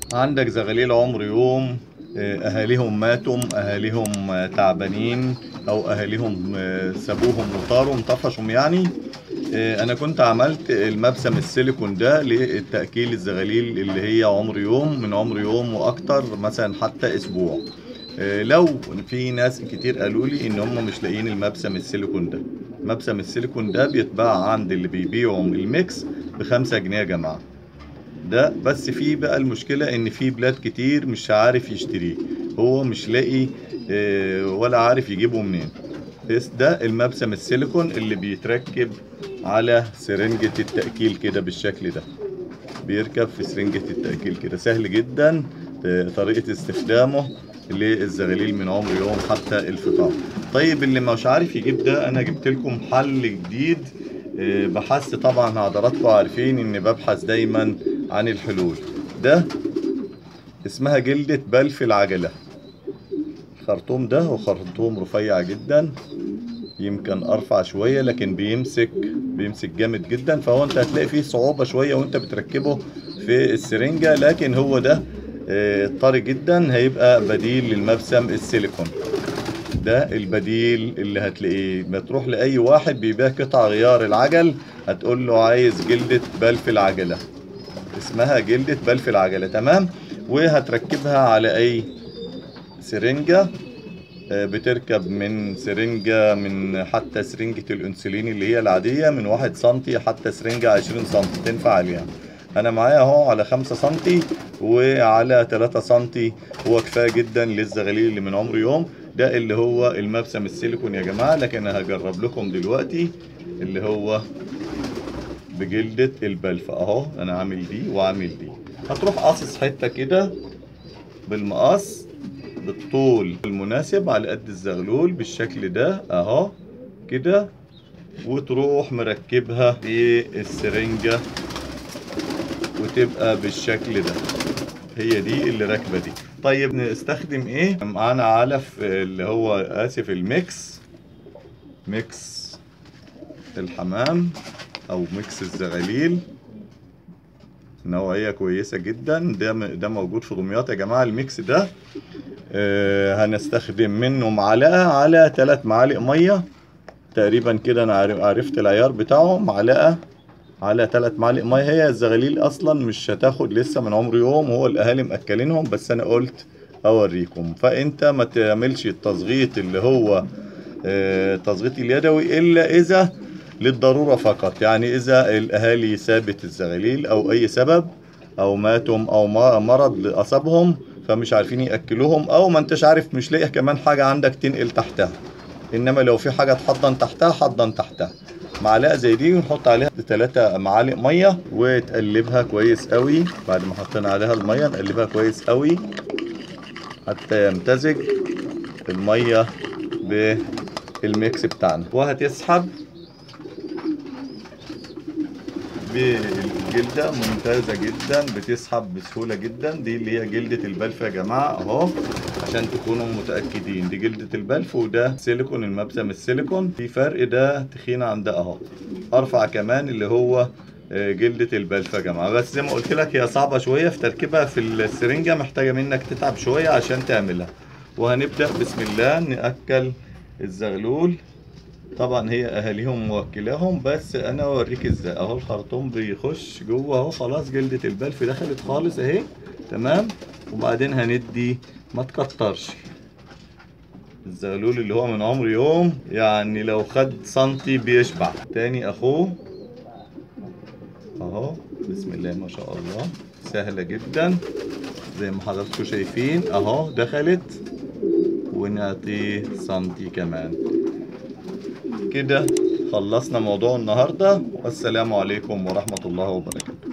عندك زغاليل عمر يوم آه، اهاليهم ماتوا اهاليهم آه، تعبانين او اهاليهم آه، سابوهم وطاروا انطفشوا يعني آه، انا كنت عملت المبسم السيليكون ده للتاكيل الزغاليل اللي هي عمر يوم من عمر يوم واكتر مثلا حتى اسبوع آه، لو في ناس كتير قالوا لي ان هم مش لاقيين المبسم السيليكون ده مبسم السيليكون ده بيتباع عند اللي بيبيعوا الميكس بخمسة جنيه يا جماعه ده بس في بقى المشكلة ان في بلاد كتير مش عارف يشتريه هو مش لاقي آه، ولا عارف يجيبه منين بس ده المبسم السيليكون اللي بيتركب على سرنجة التأكيل كده بالشكل ده بيركب في سرنجة التأكيل كده سهل جدا آه، طريقة استخدامه للزغاليل من عمر يوم حتى الفطام طيب اللي مش عارف يجيب ده انا جبت لكم حل جديد آه، بحثت طبعا حضراتكم عارفين اني ببحث دايما عن الحلول ده اسمها جلدة بلف العجلة الخرطوم ده هو خرطوم رفيع جدا يمكن ارفع شوية لكن بيمسك بيمسك جامد جدا فهو انت هتلاقي فيه صعوبة شوية وانت بتركبه في السرنجة لكن هو ده آه، طري جدا هيبقى بديل للمبسم السيليكون ده البديل اللي هتلاقيه ما تروح لأي واحد بيبيع قطع غيار العجل هتقول له عايز جلدة بلف العجلة اسمها جلدة بلف العجلة تمام وهتركبها على أي سرنجة آه، بتركب من سرنجة من حتى سرنجة الأنسولين اللي هي العادية من واحد سنتي حتى سرنجة عشرين سنتي تنفع عليها أنا معايا أهو على خمسة سنتي وعلى تلاتة سنتي هو كفاية جدا للزغاليل اللي من عمر يوم ده اللي هو المبسم السيليكون يا جماعة لكن أنا هجرب لكم دلوقتي اللي هو بجلدة البلف اهو انا عامل دي وعامل دي هتروح قاصص حتة كده بالمقص بالطول المناسب على قد الزغلول بالشكل ده اهو كده وتروح مركبها في السرنجة وتبقى بالشكل ده هي دي اللي راكبة دي طيب نستخدم ايه معانا علف اللي هو اسف الميكس ميكس الحمام او ميكس الزغاليل نوعية كويسة جدا ده ده موجود في دمياط يا جماعة الميكس ده آه هنستخدم منه معلقة على ثلاث معالق مية تقريبا كده انا عارف- عرفت العيار بتاعه معلقة على ثلاث معالق مية هي الزغاليل اصلا مش هتاخد لسه من عمر يوم هو الاهالي مأكلينهم بس انا قلت اوريكم فانت ما تعملش التصغيط اللي هو آه، التصغيط اليدوي الا اذا للضرورة فقط يعني إذا الأهالي سابت الزغاليل أو أي سبب أو ماتوا أو م- مرض أصابهم فمش عارفين يأكلوهم أو ما أنتش عارف مش لاقي كمان حاجة عندك تنقل تحتها إنما لو في حاجة تحضن تحتها حضن تحتها معلقة زي دي ونحط عليها ثلاثة معالق مية وتقلبها كويس قوي بعد ما حطينا عليها المية نقلبها كويس قوي حتى يمتزج المية بالميكس بتاعنا وهتسحب بالجلدة ممتازة جدا بتسحب بسهولة جدا دي اللي هي جلدة البلف يا جماعة اهو عشان تكونوا متأكدين دي جلدة البلف وده سيليكون المبسم السيليكون في فرق ده تخين عن ده اهو ارفع كمان اللي هو آه، جلدة البلف يا جماعة بس زي ما قلت لك هي صعبة شوية في تركيبها في السرنجة محتاجة منك تتعب شوية عشان تعملها وهنبدأ بسم الله نأكل الزغلول طبعا هي اهاليهم موكلاهم بس انا اوريك ازاي اهو الخرطوم بيخش جوه اهو خلاص جلدة البلف دخلت خالص اهي تمام وبعدين هندي ما تكترش الزغلول اللي هو من عمر يوم يعني لو خد سنتي بيشبع تاني اخوه اهو بسم الله ما شاء الله سهلة جدا زي ما حضراتكم شايفين اهو دخلت ونعطيه سنتي كمان كده خلصنا موضوع النهارده والسلام عليكم ورحمة الله وبركاته